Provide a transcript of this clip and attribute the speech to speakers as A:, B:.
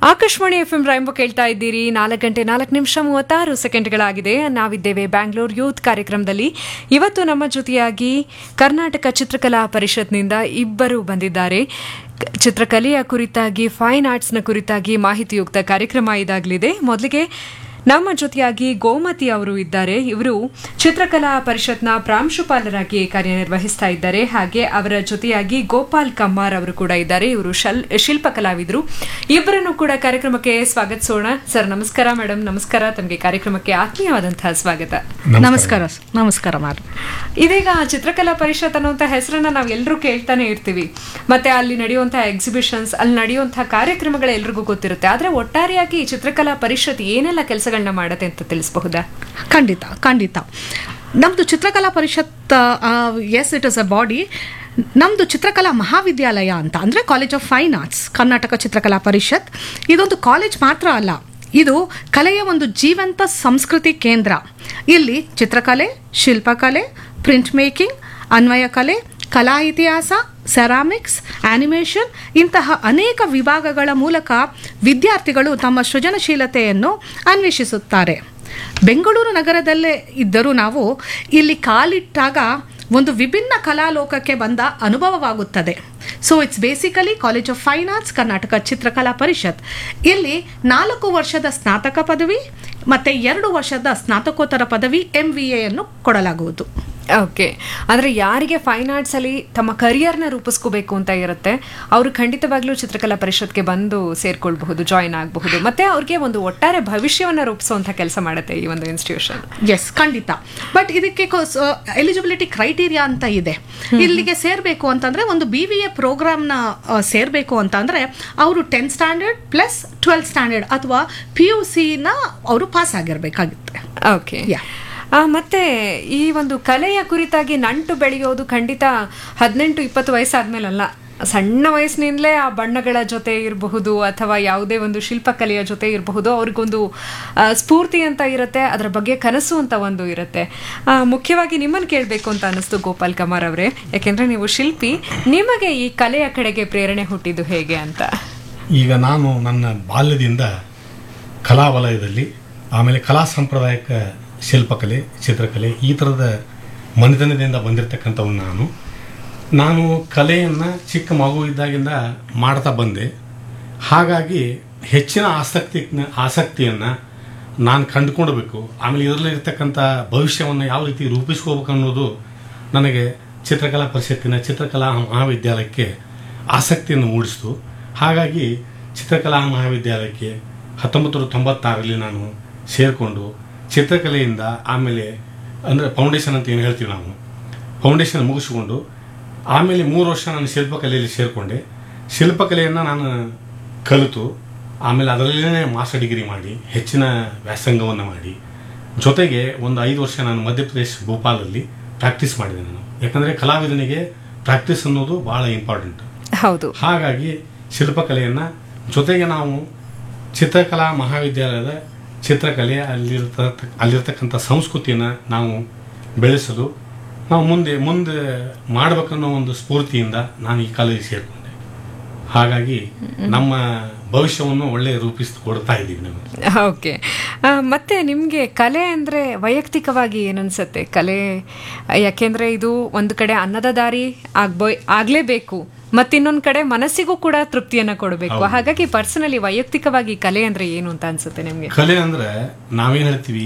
A: Akashvani F M ರೈಂಬ ಕೇಳ್ತಾ ಇದ್ದೀರಿ ನಾಲ್ಕು ಗಂಟೆ ನಾಲ್ಕು ನಿಮಿಷ ಮೂವತ್ತಾರು ಸೆಕೆಂಡ್ಗಳಾಗಿದೆ ನಾವಿದ್ದೇವೆ ಬ್ಯಾಂಗ್ಳೂರ್ ಯೂತ್ ಕಾರ್ಯಕ್ರಮದಲ್ಲಿ ಇವತ್ತು ನಮ್ಮ ಜೊತೆಯಾಗಿ ಕರ್ನಾಟಕ ಚಿತ್ರಕಲಾ ಪರಿಷತ್ನಿಂದ ಇಬ್ಬರು ಬಂದಿದ್ದಾರೆ ಕ- ಚಿತ್ರಕಲೆಯ ಕುರಿತಾಗಿ ಫೈನ್ ಆರ್ಟ್ಸ್ನ ಕುರಿತಾಗಿ ಮಾಹಿತಿಯುಕ್ತ ಕಾರ್ಯಕ್ರಮ ಇದಾಗಲಿದೆ ಮೊದಲಿಗೆ ನಮ್ಮ ಜೊತೆಯಾಗಿ ಗೋಮತಿ ಅವರು ಇದ್ದಾರೆ ಇವರು ಚಿತ್ರಕಲಾ ಪರಿಷತ್ನ ಪ್ರಾಂಶುಪಾಲರಾಗಿ ಕಾರ್ಯನಿರ್ವಹಿಸ್ತಾ ಇದ್ದಾರೆ ಹಾಗೆ ಅವರ ಜೊತೆಯಾಗಿ ಗೋಪಾಲ್ ಕಮ್ಮಾರ್ ಅವರು ಕೂಡ ಇದ್ದಾರೆ ಇವರು ಶಲ್ ಶಿಲ್ಪ ಕಲಾವಿದರು ಇಬ್ಬರನ್ನು ಕೂಡ ಕಾರ್ಯಕ್ರಮಕ್ಕೆ ಸ್ವಾಗತಿಸೋಣ ಸರ್ ನಮಸ್ಕಾರ ಮೇಡಮ್ ನಮಸ್ಕಾರ ತಮಗೆ ಕಾರ್ಯಕ್ರಮಕ್ಕೆ ಆತ್ಮೀಯವಾದಂತಹ ಸ್ವಾಗತ
B: ನಮಸ್ಕಾರ ನಮಸ್ಕಾರ ಮಾರು
A: ಇದೀಗ ಚಿತ್ರಕಲಾ ಪರಿಷತ್ ಅನ್ನುವಂಥ ಹೆಸರನ್ನ ನಾವು ಎಲ್ಲರೂ ಕೇಳ್ತಾನೆ ಇರ್ತೀವಿ ಮತ್ತೆ ಅಲ್ಲಿ ನಡೆಯುವಂತಹ ಎಕ್ಸಿಬಿಷನ್ಸ್ ಅಲ್ಲಿ ನಡೆಯುವಂತಹ ಕಾರ್ಯಕ್ರಮಗಳು ಎಲ್ರಿಗೂ ಗೊತ್ತಿರುತ್ತೆ ಆದ್ರೆ ಒಟ್ಟಾರೆಯಾಗಿ ಈ ಚಿತ್ರಕಲಾ ಪರಿಷತ್ ಏನೆಲ್ಲ ಕೆಲಸಗಳನ್ನ ಮಾಡತ್ತೆ ಅಂತ ತಿಳಿಸಬಹುದಾ
B: ಖಂಡಿತ ಖಂಡಿತ ನಮ್ಮದು Chitrakala Parishath yes it is a body ನಮ್ಮದು ಚಿತ್ರಕಲಾ ಮಹಾವಿದ್ಯಾಲಯ ಅಂತ ಅಂದರೆ college of fine arts Karnataka Chitrakala Parishath ಇದೊಂದು ಕಾಲೇಜ್ ಮಾತ್ರ ಅಲ್ಲ ಇದು ಕಲೆಯ ಒಂದು ಜೀವಂತ ಸಂಸ್ಕೃತಿ ಕೇಂದ್ರ ಇಲ್ಲಿ ಚಿತ್ರಕಲೆ ಶಿಲ್ಪಕಲೆ ಪ್ರಿಂಟ್ ಮೇಕಿಂಗ್ ಅನ್ವಯ ಕಲೆ ಕಲಾ ಇತಿಹಾಸ ಸೆರಾಮಿಕ್ಸ್ ಆನಿಮೇಷನ್ ಇಂತಹ ಅನೇಕ ವಿಭಾಗಗಳ ಮೂಲಕ ವಿದ್ಯಾರ್ಥಿಗಳು ತಮ್ಮ ಸೃಜನಶೀಲತೆಯನ್ನು ಅನ್ವೇಷಿಸುತ್ತಾರೆ ಬೆಂಗಳೂರು ನಗರದಲ್ಲೇ ಇದ್ದರೂ ನಾವು ಇಲ್ಲಿ ಕಾಲಿಟ್ಟಾಗ ಒಂದು ವಿಭಿನ್ನ ಕಲಾಲೋಕಕ್ಕೆ ಬಂದ ಅನುಭವವಾಗುತ್ತದೆ so it's basically college of fine arts Karnataka Chitrakala Parishath ಇಲ್ಲಿ ನಾಲ್ಕು ವರ್ಷದ ಸ್ನಾತಕ ಪದವಿ ಮತ್ತು ಎರಡು ವರ್ಷದ ಸ್ನಾತಕೋತ್ತರ ಪದವಿ ಎಂ ವಿ ಎಯನ್ನು ಕೊಡಲಾಗುವುದು
A: ಓಕೆ ಅಂದ್ರೆ ಯಾರಿಗೆ ಫೈನ್ ಆರ್ಟ್ಸ್ ಅಲ್ಲಿ ತಮ್ಮ ಕರಿಯರ್ನ ರೂಪಿಸ್ಕೋಬೇಕು ಅಂತ ಇರುತ್ತೆ ಅವರು ಖಂಡಿತವಾಗ್ಲೂ ಚಿತ್ರಕಲಾ ಪರಿಷತ್ಗೆ ಬಂದು ಸೇರ್ಕೊಳ್ಬಹುದು ಜಾಯಿನ್ ಆಗಬಹುದು ಮತ್ತೆ ಅವ್ರಿಗೆ ಒಂದು ಒಟ್ಟಾರೆ ಭವಿಷ್ಯವನ್ನ ರೂಪಿಸುವಂತ ಕೆಲಸ ಮಾಡುತ್ತೆ ಈ ಒಂದು ಇನ್ಸ್ಟಿಟ್ಯೂಷನ್
B: ಎಸ್ ಖಂಡಿತ ಬಟ್ ಇದಕ್ಕೆ ಎಲಿಜಿಬಿಲಿಟಿ ಕ್ರೈಟೀರಿಯಾ ಅಂತ ಇದೆ ಇಲ್ಲಿಗೆ ಸೇರಬೇಕು ಅಂತಂದ್ರೆ ಒಂದು ಬಿ ವಿ ಎ ಪ್ರೋಗ್ರಾಮ್ನ ಸೇರಬೇಕು ಅಂತಂದ್ರೆ ಅವರು tenth standard plus twelfth standard ಅಥವಾ ಪಿ ಯು ಸಿನ ಅವರು ಪಾಸ್ ಆಗಿರಬೇಕಾಗುತ್ತೆ
A: ಓಕೆ
B: Yeah.
A: ಆ, ಮತ್ತೆ ಈ ಒಂದು ಕಲೆಯ ಕುರಿತಾಗಿ ನಂಟು ಬೆಳೆಯೋದು ಖಂಡಿತ ಹದಿನೆಂಟು ಇಪ್ಪತ್ತು ವಯಸ್ಸಾದ್ಮೇಲಲ್ಲ ಸಣ್ಣ ವಯಸ್ಸಿನಿಂದಲೇ ಆ ಬಣ್ಣಗಳ ಜೊತೆ ಇರಬಹುದು ಅಥವಾ ಯಾವುದೇ ಒಂದು ಶಿಲ್ಪಕಲೆಯ ಜೊತೆ ಇರಬಹುದು ಅವ್ರಿಗೊಂದು ಆ, ಸ್ಫೂರ್ತಿ ಅಂತ ಇರುತ್ತೆ ಅದರ ಬಗ್ಗೆ ಕನಸು ಅಂತ ಒಂದು ಇರುತ್ತೆ ಆ, ಮುಖ್ಯವಾಗಿ ನಿಮ್ಮನ್ನು ಕೇಳಬೇಕು ಅಂತ ಅನ್ನಿಸ್ತು ಗೋಪಾಲ್ ಕಮಾರ್ ಅವರೇ ಯಾಕೆಂದ್ರೆ ನೀವು ಶಿಲ್ಪಿ ನಿಮಗೆ ಈ ಕಲೆಯ ಕಡೆಗೆ ಪ್ರೇರಣೆ ಹುಟ್ಟಿದ್ದು ಹೇಗೆ ಅಂತ
C: ಈಗ ನಾನು ನನ್ನ ಬಾಲ್ಯದಿಂದ ಕಲಾ ವಲಯದಲ್ಲಿ ಆಮೇಲೆ ಕಲಾ ಸಾಂಪ್ರದಾಯಿಕ ಶಿಲ್ಪಕಲೆ ಚಿತ್ರಕಲೆ ಈ ಥರದ ಮನೆತನದಿಂದ ಬಂದಿರತಕ್ಕಂಥವ್ನು ನಾನು ನಾನು ಕಲೆಯನ್ನು ಚಿಕ್ಕ ಮಗು ಇದ್ದಾಗಿಂದ ಮಾಡ್ತಾ ಬಂದೆ ಹಾಗಾಗಿ ಹೆಚ್ಚಿನ ಆಸಕ್ತಿ ಆಸಕ್ತಿಯನ್ನು ನಾನು ಕಂಡುಕೊಳ್ಬೇಕು ಆಮೇಲೆ ಇದರಲ್ಲಿ ಇರ್ತಕ್ಕಂಥ ಭವಿಷ್ಯವನ್ನು ಯಾವ ರೀತಿ ರೂಪಿಸ್ಕೋಬೇಕು ಅನ್ನೋದು ನನಗೆ ಚಿತ್ರಕಲಾ ಪರಿಷತ್ತಿನ ಚಿತ್ರಕಲಾ ಮಹಾವಿದ್ಯಾಲಯಕ್ಕೆ ಆಸಕ್ತಿಯನ್ನು ಮೂಡಿಸಿತು ಹಾಗಾಗಿ ಚಿತ್ರಕಲಾ ಮಹಾವಿದ್ಯಾಲಯಕ್ಕೆ ಹತ್ತೊಂಬತ್ತು ನೂರ ತೊಂಬತ್ತಾರರಲ್ಲಿ ನಾನು ಸೇರಿಕೊಂಡು ಚಿತ್ರಕಲೆಯಿಂದ ಆಮೇಲೆ ಅಂದರೆ ಫೌಂಡೇಶನ್ ಅಂತ ಏನು ಹೇಳ್ತೀವಿ ನಾವು ಫೌಂಡೇಶನ್ ಮುಗಿಸ್ಕೊಂಡು ಆಮೇಲೆ ಮೂರು ವರ್ಷ ನಾನು ಶಿಲ್ಪಕಲೆಯಲ್ಲಿ ಸೇರಿಕೊಂಡೆ ಶಿಲ್ಪಕಲೆಯನ್ನು ನಾನು ಕಲಿತು ಆಮೇಲೆ ಅದರಲ್ಲೇ ಮಾಸ್ಟರ್ ಡಿಗ್ರಿ ಮಾಡಿ ಹೆಚ್ಚಿನ ವ್ಯಾಸಂಗವನ್ನು ಮಾಡಿ ಜೊತೆಗೆ ಒಂದು ಐದು ವರ್ಷ ನಾನು ಮಧ್ಯಪ್ರದೇಶ ಭೋಪಾಲಲ್ಲಿ ಪ್ರಾಕ್ಟೀಸ್ ಮಾಡಿದೆ ನಾನು ಯಾಕಂದರೆ ಕಲಾವಿದನಿಗೆ ಪ್ರಾಕ್ಟೀಸ್ ಅನ್ನೋದು ಭಾಳ ಇಂಪಾರ್ಟೆಂಟ್
A: ಹೌದು
C: ಹಾಗಾಗಿ ಶಿಲ್ಪಕಲೆಯನ್ನು ಜೊತೆಗೆ ನಾವು ಚಿತ್ರಕಲಾ ಮಹಾವಿದ್ಯಾಲಯದ ಚಿತ್ರಕಲೆ ಅಲ್ಲಿರ್ತ ಅಲ್ಲಿರ್ತಕ್ಕಂಥ ಸಂಸ್ಕೃತಿಯನ್ನು ನಾವು ಬೆಳೆಸಲು ನಾವು ಮುಂದೆ ಮುಂದೆ ಮಾಡಬೇಕನ್ನೋ ಒಂದು ಸ್ಫೂರ್ತಿಯಿಂದ ನಾನು ಈ ಕಾಲೇಜಿಗೆ ಸೇರಿಕೊಂಡೆ ಹಾಗಾಗಿ ನಮ್ಮ ಭವಿಷ್ಯವನ್ನು ಒಳ್ಳೆ ರೂಪಿಸಿಕೊಡ್ತಾ ಇದ್ದೀವಿ ನಾವು
A: ಓಕೆ ಆ, ಮತ್ತೆ ನಿಮಗೆ ಕಲೆ ಅಂದರೆ ವೈಯಕ್ತಿಕವಾಗಿ ಏನನ್ಸುತ್ತೆ ಕಲೆ ಯಾಕೆಂದ್ರೆ ಇದು ಒಂದು ಕಡೆ ಅನ್ನದ ದಾರಿ ಆಗ್ಬೋ ಆಗಲೇಬೇಕು ಮತ್ತಿನ್ನೊಂದು ಕಡೆ ಮನಸ್ಸಿಗೂ ಕೂಡ ತೃಪ್ತಿಯನ್ನ ಕೊಡಬೇಕು ಹಾಗಾಗಿ ಪರ್ಸನಲಿ ವೈಯಕ್ತಿಕವಾಗಿ ಕಲೆ ಅಂದ್ರೆ ಏನು ಅಂತ ಅನ್ಸುತ್ತೆ ನಿಮಗೆ
C: ಕಲೆ ಅಂದ್ರೆ ನಾವೇನ್ ಹೇಳ್ತೀವಿ